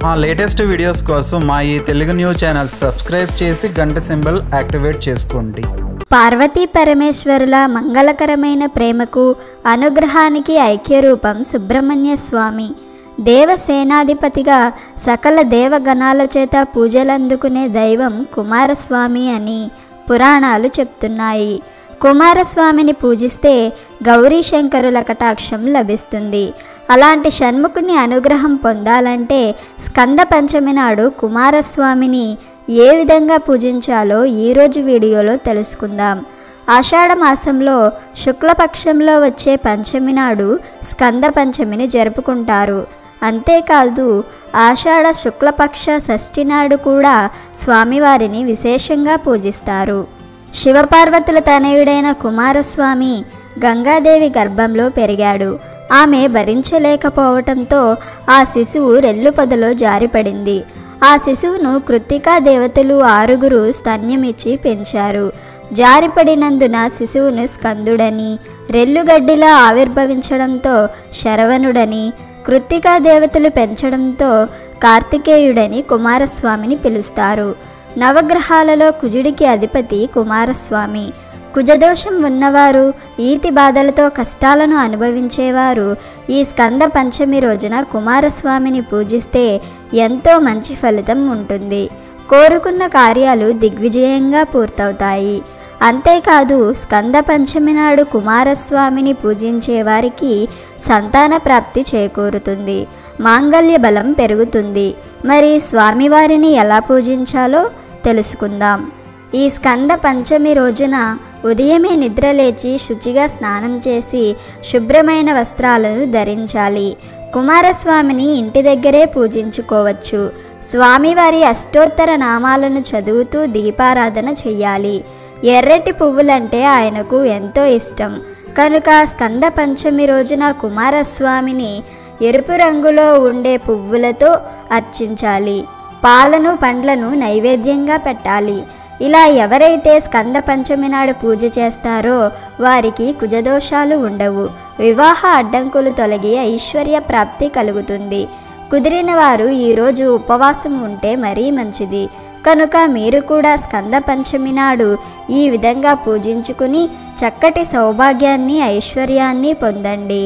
మా latest videos కోసం మా ఈ తెలుగు న్యూస్ ఛానల్ సబ్స్క్రైబ్ చేసి గంట సింబల్ యాక్టివేట్ చేసుకోండి పార్వతీ పరమేశ్వరుల మంగళకరమైన ప్రేమకు అనుగ్రహానికి ఐక్యరూపం సుబ్రహ్మణ్య స్వామి దేవసేనాధిపతిగా సకల దేవగణాల చేత పూజలందుకునే దైవం కుమారస్వామి అని పురాణాలు చెప్తున్నాయి కుమారస్వామిని పూజిస్తే గౌరీ శంకరుల కటాక్షం లభిస్తుంది అలాంటి షణ్ముఖుని అనుగ్రహం పొందాలంటే స్కంద పంచమి నాడు కుమారస్వామిని ఏ విధంగా పూజించాలో ఈరోజు వీడియోలో తెలుసుకుందాం ఆషాఢ మాసంలో శుక్లపక్షంలో వచ్చే పంచమి నాడు స్కంద పంచమిని జరుపుకుంటారు అంతేకాదు ఆషాఢ శుక్లపక్ష షష్ఠి నాడు కూడా స్వామివారిని విశేషంగా పూజిస్తారు శివపార్వతుల తనయుడైన కుమారస్వామి గంగాదేవి గర్భంలో పెరిగాడు ఆమె భరించలేకపోవటంతో ఆ శిశువు రెల్లుపొదలో జారిపడింది ఆ శిశువును కృత్తికా దేవతలు ఆరుగురు స్తన్యమిచ్చి పెంచారు జారిపడినందున శిశువును స్కందుడని రెల్లుగడ్డిలా ఆవిర్భవించడంతో శరవణుడని కృత్తికా దేవతలు పెంచడంతో కార్తికేయుడని కుమారస్వామిని పిలుస్తారు నవగ్రహాలలో కుజుడికి అధిపతి కుమారస్వామి కుజదోషం ఉన్నవారు ఈతి బాధలతో కష్టాలను అనుభవించేవారు ఈ స్కంద పంచమి రోజున కుమారస్వామిని పూజిస్తే ఎంతో మంచి ఫలితం ఉంటుంది కోరుకున్న కార్యాలు దిగ్విజయంగా పూర్తవుతాయి అంతేకాదు స్కంద పంచమి నాడు కుమారస్వామిని పూజించే వారికి సంతాన ప్రాప్తి చేకూరుతుంది మాంగళ్య బలం పెరుగుతుంది మరి స్వామివారిని ఎలా పూజించాలో తెలుసుకుందాం ఈ స్కంద పంచమి రోజున ఉదయమే నిద్రలేచి శుచిగా స్నానం చేసి శుభ్రమైన వస్త్రాలను ధరించాలి కుమారస్వామిని ఇంటి దగ్గరే పూజించుకోవచ్చు స్వామివారి అష్టోత్తర నామాలను చదువుతూ దీపారాధన చెయ్యాలి ఎర్రటి పువ్వులంటే ఆయనకు ఎంతో ఇష్టం కనుక స్కంద పంచమి రోజున కుమారస్వామిని ఎరుపు రంగులో ఉండే పువ్వులతో అర్చించాలి పాలను పండ్లను నైవేద్యంగా పెట్టాలి ఇలా ఎవరైతే స్కంద పంచమి నాడు పూజ చేస్తారో వారికి కుజదోషాలు ఉండవు వివాహ అడ్డంకులు తొలగి ఐశ్వర్య ప్రాప్తి కలుగుతుంది కుదిరిన వారు ఈరోజు ఉపవాసం ఉంటే మరీ మంచిది కనుక మీరు కూడా స్కంద పంచమి నాడు ఈ విధంగా పూజించుకుని చక్కటి సౌభాగ్యాన్ని ఐశ్వర్యాన్ని పొందండి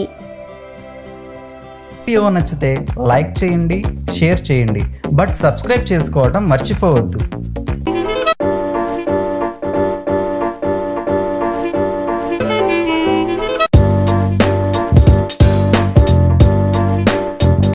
వీడియో నచ్చితే లైక్ చేయండి షేర్ చేయండి బట్ సబ్స్క్రైబ్ చేసుకోవడం మర్చిపోవద్దు